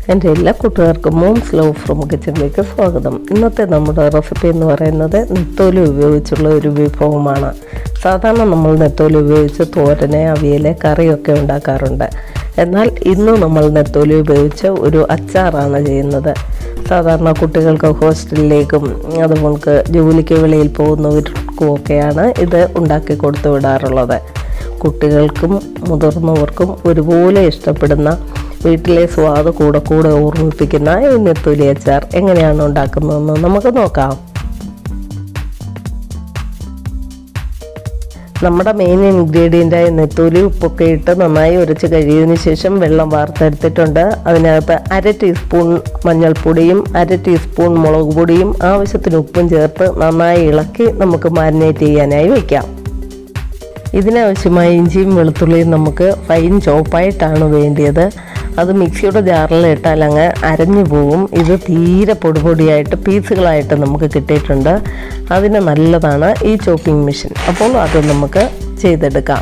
എൻ്റെ എല്ലാ കൂട്ടുകാർക്കും മോം സ്ലോ ഫ്രം കിച്ചണിലേക്ക് സ്വാഗതം ഇന്നത്തെ നമ്മുടെ റെസിപ്പി എന്ന് പറയുന്നത് നെത്തോലി ഉപയോഗിച്ചുള്ള ഒരു വിഭവമാണ് സാധാരണ നമ്മൾ നെത്തോലി ഉപയോഗിച്ച് തോരന് അവിയൽ കറിയൊക്കെ ഉണ്ടാക്കാറുണ്ട് എന്നാൽ ഇന്ന് നമ്മൾ നെത്തോലി ഉപയോഗിച്ച് ഒരു അച്ചാറാണ് ചെയ്യുന്നത് സാധാരണ കുട്ടികൾക്ക് ഹോസ്റ്റലിലേക്കും അതുപോലെ ജോലിക്ക് വെളിയിൽ പോകുന്നവർക്കും ഒക്കെയാണ് ഇത് ഉണ്ടാക്കി കൊടുത്തു വിടാറുള്ളത് കുട്ടികൾക്കും മുതിർന്നവർക്കും ഒരുപോലെ ഇഷ്ടപ്പെടുന്ന വീട്ടിലെ സ്വാദ് കൂടെ കൂടെ ഓർമ്മിപ്പിക്കുന്ന ഈ നെത്തോലി അച്ചാർ എങ്ങനെയാണ് ഉണ്ടാക്കുന്നതെന്ന് നമുക്ക് നോക്കാം നമ്മുടെ മെയിൻ ഇൻഗ്രീഡിയൻ്റായ നെത്തോലി ഉപ്പൊക്കെ ഇട്ട് നന്നായി ഉരച്ച് കഴിയതിന് ശേഷം വെള്ളം വാർത്തെടുത്തിട്ടുണ്ട് അതിനകത്ത് അര ടീസ്പൂൺ മഞ്ഞൾപ്പൊടിയും അര ടീസ്പൂൺ മുളക് പൊടിയും ആവശ്യത്തിന് ഉപ്പും ചേർത്ത് നന്നായി ഇളക്കി നമുക്ക് മാരിനേറ്റ് ചെയ്യാനായി വയ്ക്കാം ഇതിനാവശ്യമായ ഇഞ്ചിയും വെളുത്തുള്ളിയും നമുക്ക് ഫൈൻ ചോപ്പായിട്ടാണ് വേണ്ടിയത് അത് മിക്സിയുടെ ജാറിൽ ഇട്ടാൽ അങ്ങ് അരഞ്ഞു പോകും ഇത് തീരെ പൊടിപൊടിയായിട്ട് പീസുകളായിട്ട് നമുക്ക് കിട്ടിയിട്ടുണ്ട് അതിന് നല്ലതാണ് ഈ ചോപ്പിംഗ് മെഷീൻ അപ്പോൾ അത് നമുക്ക് ചെയ്തെടുക്കാം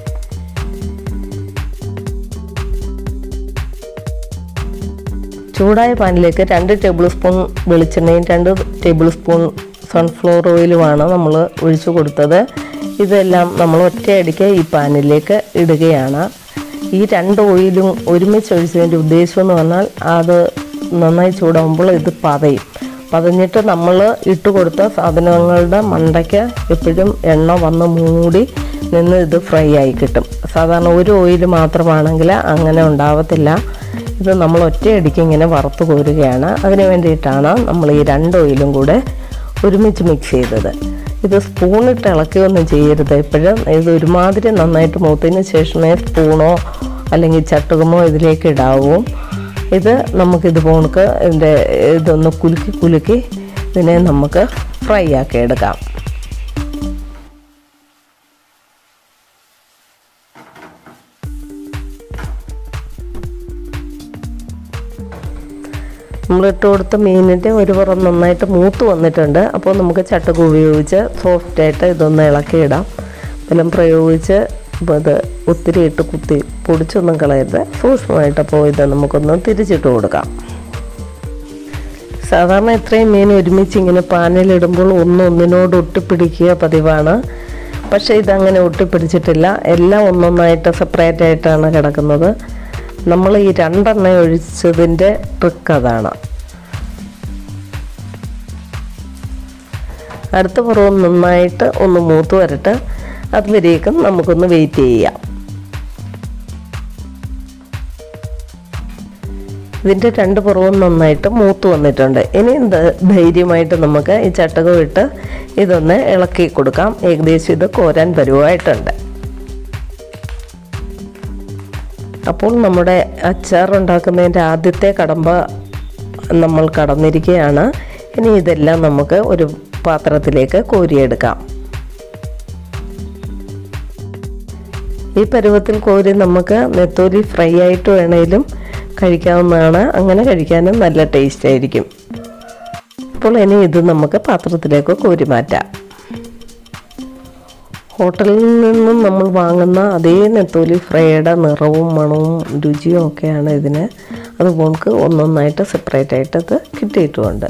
ചൂടായ പാനിലേക്ക് രണ്ട് ടേബിൾ സ്പൂൺ വെളിച്ചെണ്ണയും രണ്ട് ടേബിൾ സ്പൂൺ സൺഫ്ലവർ ഓയിലുമാണ് നമ്മൾ ഒഴിച്ചു കൊടുത്തത് ഇതെല്ലാം നമ്മൾ ഒറ്റയടിക്ക് ഈ പാനിലേക്ക് ഇടുകയാണ് ഈ രണ്ട് ഓയിലും ഒരുമിച്ച് ഒഴിച്ചതിൻ്റെ ഉദ്ദേശം എന്ന് പറഞ്ഞാൽ അത് നന്നായി ചൂടാകുമ്പോൾ ഇത് പതയും പതഞ്ഞിട്ട് നമ്മൾ ഇട്ട് കൊടുത്ത സാധനങ്ങളുടെ മണ്ടയ്ക്ക് എപ്പോഴും എണ്ണ വന്ന് മൂടി നിന്ന് ഇത് ഫ്രൈ ആയി കിട്ടും സാധാരണ ഒരു ഓയിൽ മാത്രമാണെങ്കിൽ അങ്ങനെ ഉണ്ടാവത്തില്ല ഇത് നമ്മൾ ഒറ്റയടിക്ക് ഇങ്ങനെ വറുത്ത് കോരുകയാണ് അതിന് വേണ്ടിയിട്ടാണ് നമ്മൾ ഈ രണ്ട് ഓയിലും കൂടെ ഒരുമിച്ച് മിക്സ് ചെയ്തത് ഇത് സ്പൂണിട്ട് ഇളക്കുകയൊന്നും ചെയ്യരുത് എപ്പോഴും ഇത് ഒരുമാതിരി നന്നായിട്ട് മൂത്തതിന് ശേഷമേ സ്പൂണോ അല്ലെങ്കിൽ ചട്ടുകമോ ഇതിലേക്ക് ഇടാവൂ ഇത് നമുക്കിത് പോണക്ക് ഇതിൻ്റെ ഇതൊന്ന് കുലുക്കി കുലുക്കി ഇതിനെ നമുക്ക് ഫ്രൈ ആക്കി എടുക്കാം നമ്മളിട്ട് കൊടുത്ത മീനിൻ്റെ ഒരു പുറം നന്നായിട്ട് മൂത്ത് വന്നിട്ടുണ്ട് അപ്പോൾ നമുക്ക് ചട്ടക ഉപയോഗിച്ച് സോഫ്റ്റായിട്ട് ഇതൊന്ന് ഇളക്കിയിടാം ബലം പ്രയോഗിച്ച് അത് ഒത്തിരി ഇട്ട് കുത്തി പൊടിച്ചൊന്നും കളയരുത് സൂക്ഷ്മമായിട്ട് അപ്പോൾ ഇത് നമുക്കൊന്ന് തിരിച്ചിട്ട് കൊടുക്കാം സാധാരണ ഇത്രയും മീൻ ഒരുമിച്ച് ഇങ്ങനെ പാനിലിടുമ്പോൾ ഒന്ന് ഒന്നിനോട് ഒട്ടിപ്പിടിക്കുക പതിവാണ് പക്ഷേ ഇതങ്ങനെ ഒട്ടിപ്പിടിച്ചിട്ടില്ല എല്ലാം ഒന്നൊന്നായിട്ട് സെപ്പറേറ്റ് ആയിട്ടാണ് കിടക്കുന്നത് നമ്മൾ ഈ രണ്ടെണ്ണ ഒഴിച്ചതിൻ്റെ ട്രിക്ക് അതാണ് അടുത്ത പുറവും നന്നായിട്ട് ഒന്ന് മൂത്ത് വരട്ടെ അതുവരേക്കും നമുക്കൊന്ന് വെയിറ്റ് ചെയ്യാം ഇതിൻ്റെ രണ്ട് പുറവും നന്നായിട്ട് മൂത്ത് വന്നിട്ടുണ്ട് ഇനി ധൈര്യമായിട്ട് നമുക്ക് ഈ ചട്ടകം ഇട്ട് ഇതൊന്ന് ഇളക്കി കൊടുക്കാം ഏകദേശം ഇത് കോരാൻ പരുവായിട്ടുണ്ട് അപ്പോൾ നമ്മുടെ അച്ചാർ ഉണ്ടാക്കുന്നതിൻ്റെ ആദ്യത്തെ കടമ്പ നമ്മൾ കടന്നിരിക്കുകയാണ് ഇനി ഇതെല്ലാം നമുക്ക് ഒരു പാത്രത്തിലേക്ക് കോരിയെടുക്കാം ഈ പരുവത്തിൽ കോരി നമുക്ക് നെത്തോലി ഫ്രൈ ആയിട്ട് വേണേലും കഴിക്കാവുന്നതാണ് അങ്ങനെ കഴിക്കാനും നല്ല ടേസ്റ്റ് ആയിരിക്കും അപ്പോൾ ഇനി ഇത് നമുക്ക് പാത്രത്തിലേക്ക് കോരി മാറ്റാം ഹോട്ടലിൽ നിന്നും നമ്മൾ വാങ്ങുന്ന അതേ നെത്തോലി ഫ്രൈയുടെ നിറവും മണവും രുചിയും ഒക്കെയാണ് ഇതിന് അതുപോലെ ഒന്നൊന്നായിട്ട് സെപ്പറേറ്റ് ആയിട്ട് ഇത് കിട്ടിയിട്ടുമുണ്ട്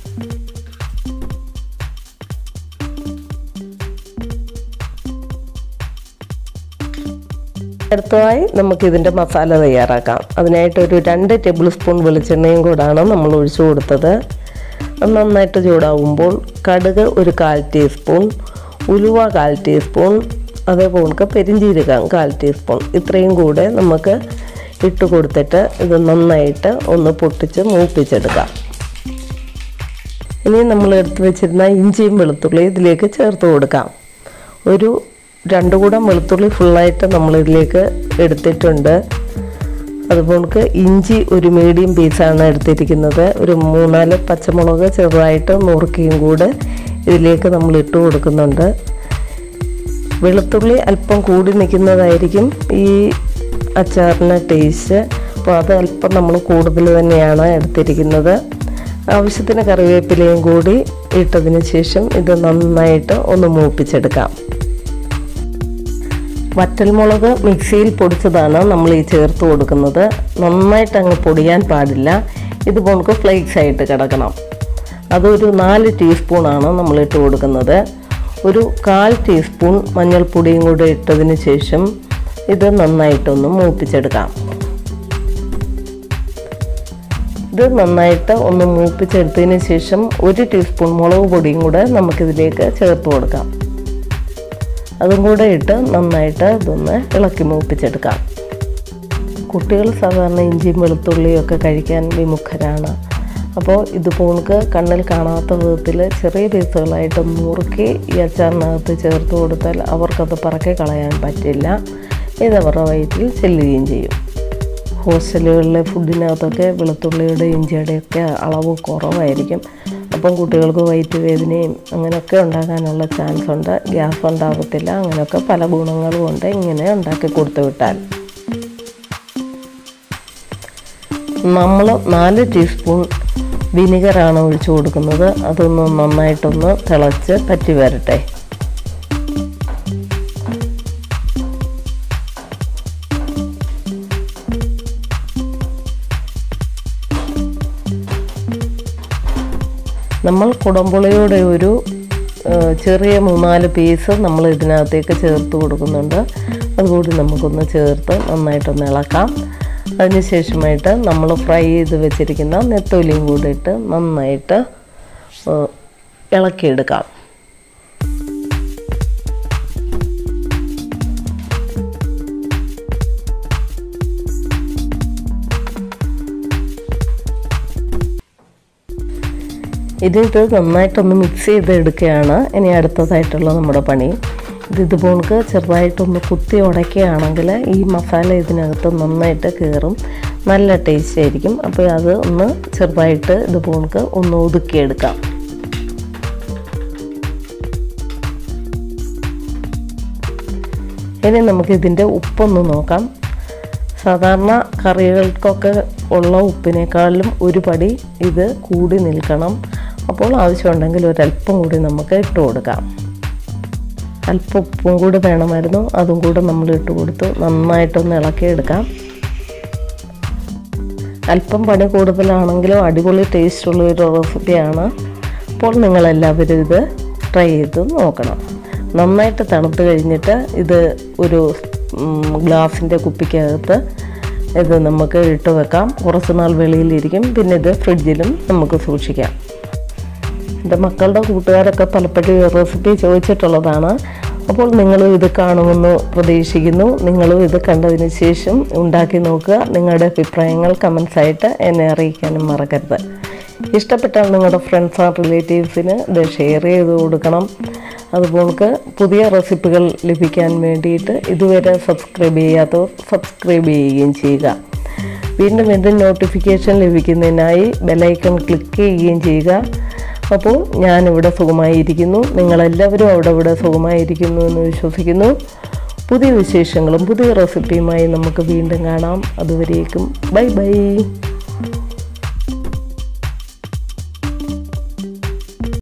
അടുത്തതായി നമുക്ക് ഇതിൻ്റെ മസാല തയ്യാറാക്കാം അതിനായിട്ട് ഒരു രണ്ട് ടേബിൾ സ്പൂൺ വെളിച്ചെണ്ണയും കൂടാണ് നമ്മൾ ഒഴിച്ചു കൊടുത്തത് നന്നായിട്ട് ചൂടാവുമ്പോൾ കടുക് ഒരു കാൽ ടീസ്പൂൺ ഉലുവ കാൽ ടീസ്പൂൺ അതേപോലെ പെരിഞ്ചീരകം കാൽ ടീസ്പൂൺ ഇത്രയും കൂടെ നമുക്ക് ഇട്ട് കൊടുത്തിട്ട് ഇത് നന്നായിട്ട് ഒന്ന് പൊട്ടിച്ച് മൂപ്പിച്ചെടുക്കാം ഇനി നമ്മൾ എടുത്ത് വെച്ചിരുന്ന ഇഞ്ചിയും വെളുത്തുള്ളി ഇതിലേക്ക് ചേർത്ത് കൊടുക്കാം ഒരു രണ്ട് കൂടം വെളുത്തുള്ളി ഫുള്ളായിട്ട് നമ്മൾ ഇതിലേക്ക് എടുത്തിട്ടുണ്ട് അതുപോലെ ഇഞ്ചി ഒരു മീഡിയം പീസാണ് എടുത്തിരിക്കുന്നത് ഒരു മൂന്നാല് പച്ചമുളക് ചെറുതായിട്ട് നുറുക്കിയും കൂടെ ഇതിലേക്ക് നമ്മൾ ഇട്ട് കൊടുക്കുന്നുണ്ട് വെളുത്തുള്ളി അല്പം കൂടി നിൽക്കുന്നതായിരിക്കും ഈ അച്ചാറിന് ടേസ്റ്റ് അപ്പോൾ അത് അല്പം നമ്മൾ കൂടുതൽ തന്നെയാണ് എടുത്തിരിക്കുന്നത് ആവശ്യത്തിന് കറിവേപ്പിലയും കൂടി ഇട്ടതിന് ശേഷം ഇത് നന്നായിട്ട് ഒന്ന് മൂപ്പിച്ചെടുക്കാം വറ്റൽമുളക് മിക്സിയിൽ പൊടിച്ചതാണ് നമ്മൾ ഈ ചേർത്ത് കൊടുക്കുന്നത് നന്നായിട്ട് അങ്ങ് പൊടിയാൻ പാടില്ല ഇത് പോണക്ക് ഫ്ലേക്സ് ആയിട്ട് കിടക്കണം അതൊരു നാല് ടീസ്പൂണാണ് നമ്മൾ ഇട്ട് കൊടുക്കുന്നത് ഒരു കാൽ ടീസ്പൂൺ മഞ്ഞൾപ്പൊടിയും കൂടെ ഇട്ടതിന് ശേഷം ഇത് നന്നായിട്ടൊന്ന് മൂപ്പിച്ചെടുക്കാം ഇത് നന്നായിട്ട് ഒന്ന് മൂപ്പിച്ചെടുത്തതിന് ശേഷം ഒരു ടീസ്പൂൺ മുളക് പൊടിയും കൂടെ നമുക്കിതിലേക്ക് ചേർത്ത് കൊടുക്കാം അതും കൂടെ ഇട്ട് നന്നായിട്ട് ഇതൊന്ന് ഇളക്കി മൂപ്പിച്ചെടുക്കാം കുട്ടികൾ സാധാരണ ഇഞ്ചിയും വെളുത്തുള്ളിയും ഒക്കെ കഴിക്കാൻ വിമുഖരാണ് അപ്പോൾ ഇത് പോണക്ക് കണ്ണിൽ കാണാത്ത വിധത്തിൽ ചെറിയ പീസുകളായിട്ട് മുറുക്കി ഈ അച്ചാറിനകത്ത് ചേർത്ത് കൊടുത്താൽ അവർക്കത് പറക്കി കളയാൻ പറ്റില്ല ഇത് അവരുടെ വയറ്റിൽ ചെല്ലുകയും ചെയ്യും ഹോസ്റ്റലുകളിലെ ഫുഡിനകത്തൊക്കെ വെളുത്തുള്ളിയുടെ ഇഞ്ചിയുടെയൊക്കെ അളവ് കുറവായിരിക്കും അപ്പം കുട്ടികൾക്ക് വയറ്റ് വേദനയും അങ്ങനെയൊക്കെ ഉണ്ടാകാനുള്ള ചാൻസ് ഉണ്ട് ഗ്യാസ് ഉണ്ടാകത്തില്ല അങ്ങനെയൊക്കെ പല ഗുണങ്ങളും ഉണ്ട് ഇങ്ങനെ ഉണ്ടാക്കി കൊടുത്തു വിട്ടാൽ നമ്മൾ നാല് ടീസ്പൂൺ വിനിഗറാണ് ഒഴിച്ചു കൊടുക്കുന്നത് അതൊന്ന് നന്നായിട്ടൊന്ന് തിളച്ച് പറ്റി വരട്ടെ നമ്മൾ കുടംപുളിയുടെ ഒരു ചെറിയ മൂന്നാല് പീസ് നമ്മൾ ഇതിനകത്തേക്ക് ചേർത്ത് കൊടുക്കുന്നുണ്ട് അതുകൂടി നമുക്കൊന്ന് ചേർത്ത് നന്നായിട്ടൊന്ന് ഇളക്കാം അതിനുശേഷമായിട്ട് നമ്മൾ ഫ്രൈ ചെയ്ത് വെച്ചിരിക്കുന്ന നെത്തോലിയും കൂടി ഇട്ട് നന്നായിട്ട് ഇളക്കിയെടുക്കാം ഇതിട്ട് നന്നായിട്ടൊന്ന് മിക്സ് ചെയ്ത് എടുക്കുകയാണ് ഇനി അടുത്തതായിട്ടുള്ള നമ്മുടെ പണി ഇത് ഇതുപോൾക്ക് ചെറുതായിട്ടൊന്ന് കുത്തി ഉടയ്ക്കുകയാണെങ്കിൽ ഈ മസാല ഇതിനകത്ത് നന്നായിട്ട് കയറും നല്ല ടേസ്റ്റ് ആയിരിക്കും അപ്പോൾ അത് ഒന്ന് ചെറുതായിട്ട് ഇതുപോൾക്ക് ഒന്ന് ഒതുക്കിയെടുക്കാം ഇനി നമുക്കിതിൻ്റെ ഉപ്പൊന്ന് നോക്കാം സാധാരണ കറികൾക്കൊക്കെ ഉള്ള ഉപ്പിനേക്കാളും ഒരു പടി ഇത് കൂടി നിൽക്കണം അപ്പോൾ ആവശ്യമുണ്ടെങ്കിൽ ഒരല്പം കൂടി നമുക്ക് ഇട്ട് കൊടുക്കാം അല്പം ഉപ്പും കൂടി വേണമായിരുന്നു അതും കൂടെ നമ്മൾ ഇട്ട് കൊടുത്ത് നന്നായിട്ടൊന്ന് ഇളക്കിയെടുക്കാം അല്പം പണി കൂടുതലാണെങ്കിലും അടിപൊളി ടേസ്റ്റുള്ള ഒരു റെസിപ്പിയാണ് അപ്പോൾ നിങ്ങളെല്ലാവരും ഇത് ട്രൈ ചെയ്ത് നോക്കണം നന്നായിട്ട് തണുത്ത് കഴിഞ്ഞിട്ട് ഇത് ഒരു ഗ്ലാസിൻ്റെ കുപ്പിക്കകത്ത് ഇത് നമുക്ക് ഇട്ട് വെക്കാം കുറച്ച് നാൾ വെളിയിലിരിക്കും പിന്നെ ഇത് ഫ്രിഡ്ജിലും നമുക്ക് സൂക്ഷിക്കാം എൻ്റെ മക്കളുടെ കൂട്ടുകാരൊക്കെ പലപ്പോഴും ഈ റെസിപ്പി ചോദിച്ചിട്ടുള്ളതാണ് അപ്പോൾ നിങ്ങളും ഇത് കാണുമെന്ന് പ്രതീക്ഷിക്കുന്നു നിങ്ങളും ഇത് കണ്ടതിന് ശേഷം ഉണ്ടാക്കി നോക്കുക നിങ്ങളുടെ അഭിപ്രായങ്ങൾ കമൻസ് ആയിട്ട് എന്നെ അറിയിക്കാനും മറക്കരുത് ഇഷ്ടപ്പെട്ടാൽ നിങ്ങളുടെ ഫ്രണ്ട്സ് ആൻഡ് റിലേറ്റീവ്സിന് ഇത് ഷെയർ ചെയ്ത് കൊടുക്കണം അതുപോലെ പുതിയ റെസിപ്പികൾ ലഭിക്കാൻ വേണ്ടിയിട്ട് ഇതുവരെ സബ്സ്ക്രൈബ് ചെയ്യാത്തവർ സബ്സ്ക്രൈബ് ചെയ്യുകയും ചെയ്യുക വീണ്ടും വീണ്ടും നോട്ടിഫിക്കേഷൻ ലഭിക്കുന്നതിനായി ബെലൈക്കൺ ക്ലിക്ക് ചെയ്യുകയും ചെയ്യുക അപ്പോൾ ഞാനിവിടെ സുഖമായിരിക്കുന്നു നിങ്ങളെല്ലാവരും അവിടെ ഇവിടെ സുഖമായിരിക്കുന്നു എന്ന് വിശ്വസിക്കുന്നു പുതിയ വിശേഷങ്ങളും പുതിയ റെസിപ്പിയുമായി നമുക്ക് വീണ്ടും കാണാം അതുവരേക്കും ബൈ ബൈ